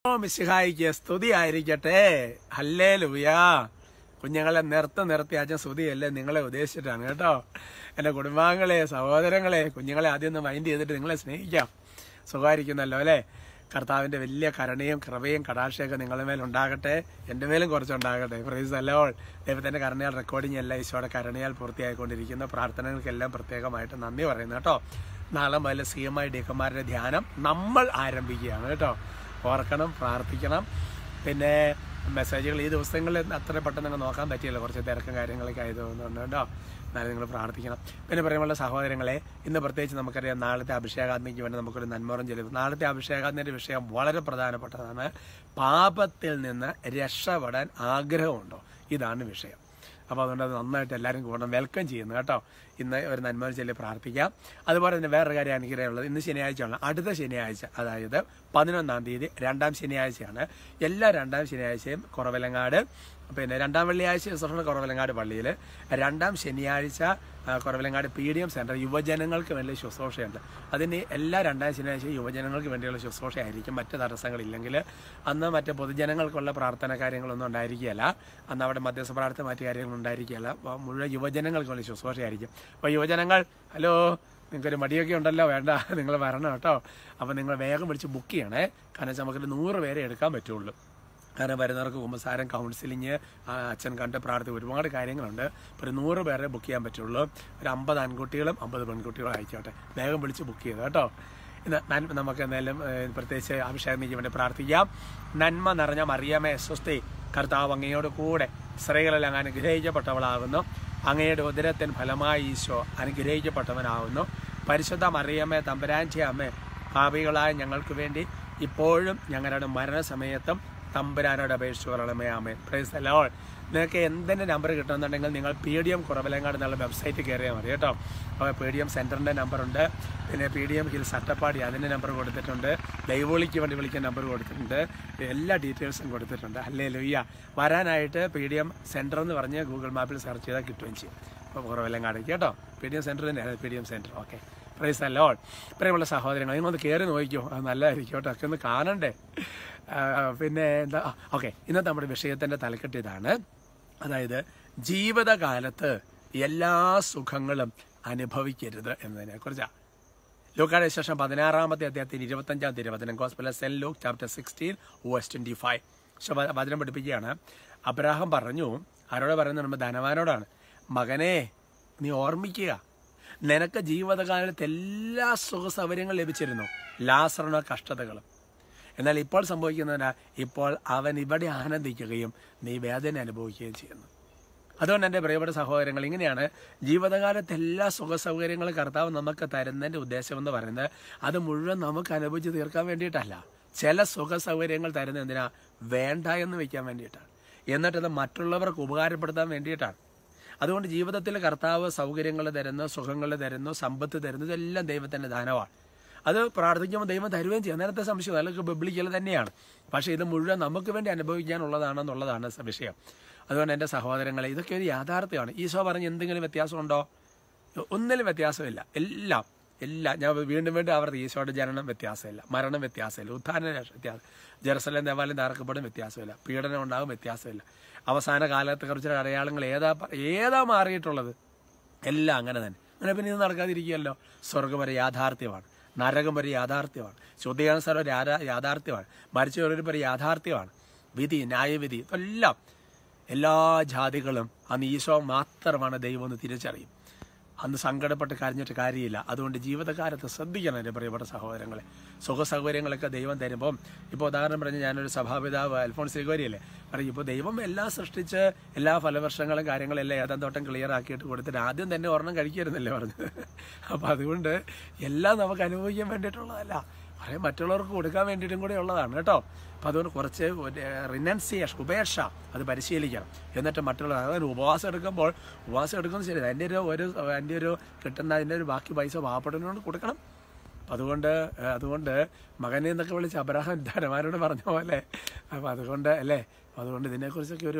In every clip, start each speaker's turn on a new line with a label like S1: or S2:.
S1: ഓ മിശിഹായിക്ക് സ്തുതി ആയിരിക്കട്ടെ ഹല്ലേ ലുയാ കുഞ്ഞുങ്ങളെ നിർത്ത് നിർത്തി അച്ഛൻ സ്തുതിയല്ലേ നിങ്ങളെ ഉദ്ദേശിച്ചിട്ടാണ് കേട്ടോ എന്റെ കുടുംബാംഗങ്ങളെ സഹോദരങ്ങളെ കുഞ്ഞുങ്ങളെ ആദ്യം ഒന്ന് മൈൻഡ് ചെയ്തിട്ട് നിങ്ങളെ സ്നേഹിക്കാം സുഖമായിരിക്കുന്നല്ലോ അല്ലേ കർത്താവിന്റെ വലിയ കരുണയും കൃപയും കടാക്ഷയൊക്കെ നിങ്ങളുടെ മേൽ ഉണ്ടാകട്ടെ എൻ്റെ മേലും കുറച്ചുണ്ടാകട്ടെ പ്രൈസ് അല്ലോൾ ദൈവത്തിന്റെ കരുണയാൽ റെക്കോർഡിംഗ് എല്ലാം ഈശോയുടെ കരുണയാൽ പൂർത്തിയായിക്കൊണ്ടിരിക്കുന്ന പ്രാർത്ഥനകൾക്കെല്ലാം പ്രത്യേകമായിട്ട് നന്ദി പറയുന്നു കേട്ടോ നാളെ മുതൽ സി എം ഐ ഡിക്കന്മാരുടെ ധ്യാനം നമ്മൾ ആരംഭിക്കുകയാണ് കേട്ടോ ഓർക്കണം പ്രാർത്ഥിക്കണം പിന്നെ മെസ്സേജുകൾ ഈ ദിവസങ്ങളിൽ അത്ര പെട്ടെന്ന് അങ്ങ് നോക്കാൻ പറ്റിയല്ലോ കുറച്ച് തിരക്കും കാര്യങ്ങളൊക്കെ ആയതുകൊണ്ട് കേട്ടോ എന്നാലും നിങ്ങൾ പ്രാർത്ഥിക്കണം പിന്നെ പറയുമ്പോൾ സഹോദരങ്ങളെ ഇന്ന് പ്രത്യേകിച്ച് നമുക്കറിയാം നാളത്തെ അഭിഷേകാഗ്നിക്ക് വേണ്ടി നമുക്കൊരു നന്മോറം ചെല്ലും നാളത്തെ അഭിഷേകാഗ്നിയുടെ വിഷയം വളരെ പ്രധാനപ്പെട്ടതാണ് പാപത്തിൽ നിന്ന് രക്ഷപ്പെടാൻ ആഗ്രഹമുണ്ടോ ഇതാണ് വിഷയം അപ്പോൾ അതുകൊണ്ട് അത് നന്നായിട്ട് എല്ലാവരും കൂടണം വെൽക്കം ചെയ്യുന്നു കേട്ടോ ഇന്ന് ഒരു നന്മ ചൊല്ലി പ്രാർത്ഥിക്കാം അതുപോലെ തന്നെ വേറൊരു കാര്യം അനുഗ്രഹമുള്ളത് ഇന്ന് ശനിയാഴ്ചയാണ് അടുത്ത ശനിയാഴ്ച അതായത് പതിനൊന്നാം തീയതി രണ്ടാം ശനിയാഴ്ചയാണ് എല്ലാ രണ്ടാം ശനിയാഴ്ചയും കുറവലങ്ങാട് പിന്നെ രണ്ടാം വെള്ളിയാഴ്ച ദിവസമാണ് കുറവലങ്ങാട് പള്ളിയിൽ രണ്ടാം ശനിയാഴ്ച ആ, Kuravilangad P D M centre യുവജനങ്ങൾക്ക് വേണ്ടി ശുശ്രൂഷയുണ്ട് അതിന് എല്ലാ രണ്ടാം ശനിയാഴ്ചയും യുവജനങ്ങൾക്ക് വേണ്ടിയുള്ള ശുശ്രൂഷയായിരിക്കും മറ്റ് തടസ്സങ്ങളില്ലെങ്കിൽ അന്ന് മറ്റ് പൊതുജനങ്ങൾക്കുള്ള പ്രാർത്ഥന കാര്യങ്ങളൊന്നും ഉണ്ടായിരിക്കുകയില്ല അന്ന് അവിടെ മധ്യസ്ഥ പ്രാർത്ഥന മറ്റു കാര്യങ്ങളൊന്നും ഉണ്ടായിരിക്കുകയില്ല അപ്പോൾ മുഴുവൻ യുവജനങ്ങൾക്കുള്ള ശുശ്രൂഷയായിരിക്കും അപ്പോൾ യുവജനങ്ങൾ ഹലോ നിങ്ങൾക്കൊരു മടിയൊക്കെ ഉണ്ടല്ലോ വേണ്ട നിങ്ങൾ വരണം കേട്ടോ അപ്പോൾ നിങ്ങൾ വേഗം വിളിച്ച് ബുക്ക് ചെയ്യണേ കാരണം വെച്ചാൽ നമുക്കൊരു നൂറ് പേരെ എടുക്കാൻ പറ്റുള്ളൂ കാരണം വരുന്നവർക്ക് കുമ്പസാരം കൗൺസിലിങ് ആ, അച്ഛൻ കണ്ട് പ്രാർത്ഥന ഒരുപാട് കാര്യങ്ങളുണ്ട് ഇപ്പോൾ ഒരു നൂറ് പേരെ ബുക്ക് ചെയ്യാൻ പറ്റുള്ളൂ ഒരു അമ്പത് ആൺകുട്ടികളും അമ്പത് പെൺകുട്ടികളും അയച്ചോട്ടെ വേഗം വിളിച്ച് ബുക്ക് ചെയ്തു കേട്ടോ ഇന്ന് നന്മ നമുക്ക് എന്തായാലും ഏഹ്, പ്രത്യേകിച്ച് അഭിഷേകനിക്ക് വേണ്ടി പ്രാർത്ഥിക്കാം നന്മ നിറഞ്ഞ മറിയമേ സ്വസ്തി കർത്താവ് അങ്ങയോട് കൂടെ സ്ത്രീകളെല്ലാം അനുഗ്രഹിക്കപ്പെട്ടവളാകുന്നു അങ്ങയുടെ ഉദരത്തിന് ഫലമായി ഈശോ അനുഗ്രഹിക്കപ്പെട്ടവനാകുന്നു പരിശുദ്ധ മറിയമ്മേ തമ്പുരാൻ്റെ അമ്മേ പാപികളായ ഞങ്ങൾക്ക് വേണ്ടി ഇപ്പോഴും ഞങ്ങളുടെ മരണസമയത്തും തമ്പുരാനോട് അപേക്ഷിച്ച് പറയണമേ ആമേ പ്രൈസ് അലോൾ നിങ്ങൾക്ക് എന്തിൻ്റെ നമ്പർ കിട്ടുന്നുണ്ടെങ്കിൽ നിങ്ങൾ പി ഡി എം കുറവലങ്ങാട് എന്നുള്ള വെബ്സൈറ്റ് കയറിയാൽ മതി കേട്ടോ അപ്പോൾ പി ഡി എം സെൻറ്ററിൻ്റെ നമ്പറുണ്ട് പിന്നെ P D M hills Attappadi അതിൻ്റെ നമ്പർ കൊടുത്തിട്ടുണ്ട് ദൈവവിളിക്ക് വേണ്ടി വിളിക്കാൻ നമ്പർ കൊടുത്തിട്ടുണ്ട് എല്ലാ ഡീറ്റെയിൽസും കൊടുത്തിട്ടുണ്ട് അല്ലേ ലുയ്യ വരാനായിട്ട് പി ഡി എം സെൻറ്റർ എന്ന് പറഞ്ഞ് ഗൂഗിൾ മാപ്പിൽ സെർച്ച് ചെയ്താൽ കിട്ടുകയും ചെയ്യും അപ്പോൾ കുറവലങ്ങാടേക്ക് കേട്ടോ പി ഡി എം സെൻറ്റർ തന്നെയാണ് P D M centre okay praise അല്ലോൾ പ്രിയമുള്ള സഹോദരങ്ങൾ നിങ്ങളൊന്ന് കയറി നോക്കിക്കോ അത് നല്ലതായിരിക്കും കേട്ടോ ഒക്കെ ഒന്ന് കാണണ്ടേ ആ, പിന്നെ എന്താ ഓക്കെ ഇന്നത്തെ നമ്മുടെ വിഷയത്തിൻ്റെ തലക്കെട്ട് ഇതാണ് അതായത് ജീവിതകാലത്ത് എല്ലാ സുഖങ്ങളും അനുഭവിക്കരുത് എന്നതിനെ കുറിച്ചാണ് ലൂക്കാടെ ശേഷം പതിനാറാമത്തെ അദ്ദേഹത്തിന് ഇരുപത്തഞ്ചാം തിരുവചനം gospel saint Luke chapter sixteen verse twenty five പക്ഷെ വചനം പഠിപ്പിക്കുകയാണ് അബ്രാഹം പറഞ്ഞു ആരോടെ പറയുന്നത് നമ്മൾ ധനവാനോടാണ് മകനെ നീ ഓർമ്മിക്കുക നിനക്ക് ജീവിതകാലത്ത് എല്ലാ സുഖ സൗകര്യങ്ങളും ലഭിച്ചിരുന്നു ലാസറിനോ കഷ്ടതകളും എന്നാൽ ഇപ്പോൾ സംഭവിക്കുന്നതിന് ഇപ്പോൾ അവൻ ഇവിടെ ആനന്ദിക്കുകയും നീ വേദന അനുഭവിക്കുകയും ചെയ്യുന്നു അതുകൊണ്ട് എൻ്റെ പ്രിയപ്പെട്ട സഹോദരങ്ങൾ ഇങ്ങനെയാണ് ജീവിതകാലത്ത് എല്ലാ സുഖ സൗകര്യങ്ങളും കർത്താവ് നമുക്ക് തരുന്നതിൻ്റെ ഉദ്ദേശം എന്ന് പറയുന്നത് അത് മുഴുവൻ നമുക്ക് അനുഭവിച്ച് തീർക്കാൻ വേണ്ടിയിട്ടല്ല ചില സുഖ സൗകര്യങ്ങൾ തരുന്നത് എന്തിനാ വേണ്ട എന്ന് വെക്കാൻ വേണ്ടിയിട്ടാണ് എന്നിട്ടത് മറ്റുള്ളവർക്ക് ഉപകാരപ്പെടുത്താൻ വേണ്ടിയിട്ടാണ് അതുകൊണ്ട് ജീവിതത്തിൽ കർത്താവ് സൗകര്യങ്ങൾ തരുന്നു സുഖങ്ങൾ തരുന്നു സമ്പത്ത് തരുന്നു ഇതെല്ലാം ദൈവത്തിൻ്റെ ദാനമാണ് അത് പ്രാർത്ഥിക്കുമ്പോൾ ദൈവം തരുകയും ചെയ്യും നേരത്തെ സംശയം അതൊക്കെ ബിബ്ലിക്കൽ തന്നെയാണ് പക്ഷേ ഇത് മുഴുവൻ നമുക്ക് വേണ്ടി അനുഭവിക്കാനുള്ളതാണെന്നുള്ളതാണ് സ- വിഷയം അതുകൊണ്ട് എൻ്റെ സഹോദരങ്ങളെ ഇതൊക്കെ ഒരു യാഥാർത്ഥ്യമാണ് ഈശോ പറഞ്ഞ് എന്തെങ്കിലും വ്യത്യാസമുണ്ടോ ഒന്നിലും വ്യത്യാസമില്ല എല്ലാം എല്ലാം ഞാൻ വീണ്ടും വീണ്ടും അവരുടെ ഈശോയുടെ ജനനം വ്യത്യാസമില്ല മരണം വ്യത്യാസമില്ല ഉത്ഥാന വ്യത്യാസം ജെറുസലേം ദേവാലയം തകർക്കപ്പെടും വ്യത്യാസമില്ല പീഡനം ഉണ്ടാകും വ്യത്യാസമില്ല അവസാന കാലത്തെ കുറിച്ചുള്ള അടയാളങ്ങൾ ഏതാ പ- ഏതാ മാറിയിട്ടുള്ളത് എല്ലാം അങ്ങനെ തന്നെ അങ്ങനെ പിന്നെ ഇത് നടക്കാതിരിക്കുകയല്ലോ സ്വർഗം വരെ യാഥാർത്ഥ്യമാണ് നരകം വരെ യാഥാർത്ഥ്യമാണ് ശുദ്ധീകരണ സ്ഥലം ഒരു യാഥാ- യാഥാർത്ഥ്യമാണ് മരിച്ചവരൊരു വരെ യാഥാർത്ഥ്യമാണ് വിധി ന്യായവിധി എല്ലാം എല്ലാ ജാതികളും അന്ന് ഈശോ മാത്രമാണ് ദൈവം എന്ന് തിരിച്ചറിയും അന്ന് സങ്കടപ്പെട്ട് കരഞ്ഞിട്ട് കാര്യമില്ല അതുകൊണ്ട് ജീവിതകാലത്ത് ശ്രദ്ധിക്കണം എൻ്റെ പ്രിയപ്പെട്ട സഹോദരങ്ങളെ സുഖ സൗകര്യങ്ങളൊക്കെ ദൈവം തരുമ്പം ഇപ്പോൾ ഉദാഹരണം പറഞ്ഞ് ഞാനൊരു സഭാപിതാവ് അൽഫോൺസ് സിഗോരിയല്ലേ പറയും ഇപ്പോൾ ദൈവം എല്ലാം സൃഷ്ടിച്ച് എല്ലാ ഫലവർഷങ്ങളും കാര്യങ്ങളെല്ലാം ഏതാൻ തോട്ടം ക്ലിയർ ആക്കിയിട്ട് കൊടുത്തിട്ട് ആദ്യം തന്നെ ഒരെണ്ണം കഴിക്കരുന്നല്ലേ പറഞ്ഞത് അപ്പോൾ അതുകൊണ്ട് എല്ലാം നമുക്ക് അനുഭവിക്കാൻ വേണ്ടിയിട്ടുള്ളതല്ല കുറേ മറ്റുള്ളവർക്ക് കൊടുക്കാൻ വേണ്ടിയിട്ടും കൂടെ ഉള്ളതാണ് കേട്ടോ അപ്പം അതുകൊണ്ട് കുറച്ച് റിനൻസിയേഷൻ ഉപേക്ഷ അത് പരിശീലിക്കണം എന്നിട്ട് മറ്റുള്ള അതായത് ഉപവാസം എടുക്കുമ്പോൾ ഉപവാസം എടുക്കുന്നത് ശരി അതിൻ്റെ ഒരു ഒരു അതിൻ്റെ ഒരു കിട്ടുന്ന അതിൻ്റെ ഒരു ബാക്കി പൈസ പാവപ്പെട്ടതിനോട് കൊടുക്കണം അപ്പം അതുകൊണ്ട് ഏഹ്, അതുകൊണ്ട് മകനെ എന്നൊക്കെ വിളിച്ച് അബ്രഹാം ധനവാനോട് പറഞ്ഞ പോലെ അപ്പം അതുകൊണ്ട് അല്ലേ അപ്പം അതുകൊണ്ട് ഇതിനെക്കുറിച്ചൊക്കെ ഒരു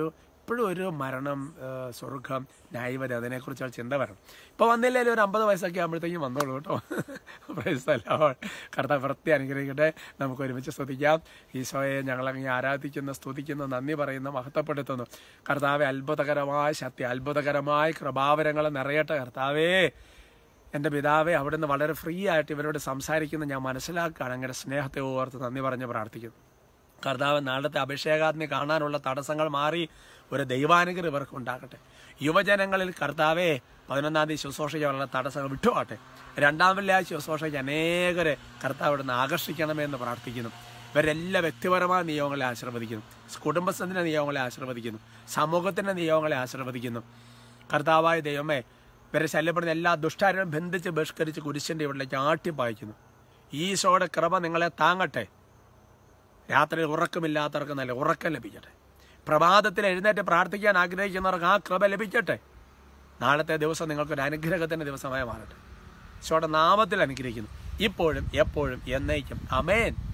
S1: എപ്പോഴും ഒരു മരണം ആ, സ്വർഗം ന്യായവതി അതിനെക്കുറിച്ചുള്ള ചിന്ത വരണം ഇപ്പോൾ വന്നില്ലെങ്കിൽ ഒരു അമ്പത് വയസ്സൊക്കെ ആകുമ്പോഴത്തേക്കും വന്നോളൂ കേട്ടോ പ്രൈസല്ലോ കർത്താവ് വൃത്തി അനുഗ്രഹിക്കട്ടെ നമുക്ക് ഒരുമിച്ച് സ്തുതിക്കാം ഈശോയെ ഞങ്ങളങ്ങ് ആരാധിക്കുന്ന സ്തുതിക്കുന്ന നന്ദി പറയുന്ന മഹത്വപ്പെടുത്തുന്നു കർത്താവെ അത്ഭുതകരമായ ശക്തി അത്ഭുതകരമായ കൃപാവരങ്ങൾ നിറയട്ടെ കർത്താവേ എൻ്റെ പിതാവെ അവിടുന്ന് വളരെ ഫ്രീ ആയിട്ട് ഇവരോട് സംസാരിക്കുന്ന ഞാൻ മനസ്സിലാക്കുകയാണ് അങ്ങനെ സ്നേഹത്തെ ഓർത്ത് നന്ദി പറഞ്ഞ് പ്രാർത്ഥിക്കുന്നു കർത്താവ് നാളത്തെ അഭിഷേകാഗ്നി കാണാനുള്ള തടസ്സങ്ങൾ മാറി ഒരു ദൈവാനുഗ്രഹം ഇവർക്ക് ഉണ്ടാകട്ടെ യുവജനങ്ങളിൽ കർത്താവെ പതിനൊന്നാം തീയതി ശുശ്രൂഷയ്ക്കുള്ള തടസ്സങ്ങൾ വിട്ടുപോട്ടെ രണ്ടാം വെള്ളിയാഴ്ച ശുശ്രൂഷയ്ക്ക് അനേകരെ കർത്താവ് ഇവിടുന്ന് ആകർഷിക്കണമെന്ന് പ്രാർത്ഥിക്കുന്നു ഇവരെല്ലാ വ്യക്തിപരമായ നിയമങ്ങളെ ആശീർവദിക്കുന്നു കുടുംബസ്ഥത്തിന്റെ നിയമങ്ങളെ ആശീർവദിക്കുന്നു സമൂഹത്തിന്റെ നിയമങ്ങളെ ആശീർവദിക്കുന്നു കർത്താവായ ദൈവമേ ഇവരെ ശല്യപ്പെടുന്ന എല്ലാ ദുഷ്ടാരും ബന്ധിച്ച് ബഹിഷ്കരിച്ച് കുരിശിന്റെ ഇവിടേക്ക് ആട്ടിപ്പായിക്കുന്നു ഈശോയുടെ കൃപ നിങ്ങളെ താങ്ങട്ടെ രാത്രി ഉറക്കമില്ലാത്തവർക്ക് നല്ല ഉറക്കം ലഭിക്കട്ടെ പ്രഭാതത്തിൽ എഴുന്നേറ്റ് പ്രാർത്ഥിക്കാൻ ആഗ്രഹിക്കുന്നവർക്ക് ആ കൃപ ലഭിക്കട്ടെ നാളത്തെ ദിവസം നിങ്ങൾക്കൊരു അനുഗ്രഹത്തിന്റെ ദിവസമായി മാറട്ടെ ഈശോയുടെ നാമത്തിൽ അനുഗ്രഹിക്കുന്നു ഇപ്പോഴും എപ്പോഴും എന്നേക്കും അമേൻ